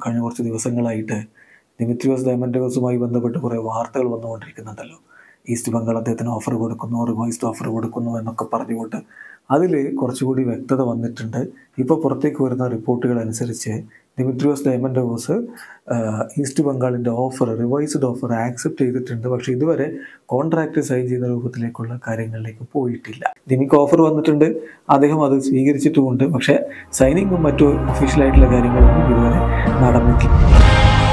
കഴിഞ്ഞ കുറച്ച് ദിവസങ്ങളായിട്ട് ദിമിത്രിയോസ് ഡയമൻഡോസുമായി ബന്ധപ്പെട്ട് കുറേ വാർത്തകൾ വന്നുകൊണ്ടിരിക്കുന്നുണ്ടല്ലോ ഈസ്റ്റ് ബംഗാൾ അദ്ദേഹത്തിന് ഓഫർ കൊടുക്കുന്നു റിവൈസ്ഡ് ഓഫർ കൊടുക്കുന്നു എന്നൊക്കെ പറഞ്ഞുകൊണ്ട് അതിൽ കുറച്ചുകൂടി വ്യക്തത വന്നിട്ടുണ്ട് ഇപ്പോൾ പുറത്തേക്ക് വരുന്ന റിപ്പോർട്ടുകൾ അനുസരിച്ച് ദിമിത്രിയോസ് ഡയമൻഡോസ് ഈസ്റ്റ് ബംഗാളിൻ്റെ ഓഫർ റിവൈസ്ഡ് ഓഫർ ആക്സെപ്റ്റ് ചെയ്തിട്ടുണ്ട് പക്ഷേ ഇതുവരെ കോൺട്രാക്ട് സൈൻ ചെയ്യുന്ന രൂപത്തിലേക്കുള്ള കാര്യങ്ങളിലേക്ക് പോയിട്ടില്ല ദിമിക്ക് ഓഫർ വന്നിട്ടുണ്ട് അദ്ദേഹം അത് സ്വീകരിച്ചിട്ടുമുണ്ട് പക്ഷേ സൈനിങ്ങും മറ്റു ഒഫീഷ്യലായിട്ടുള്ള കാര്യങ്ങളൊന്നും ഇതുവരെ നടന്നിട്ടില്ല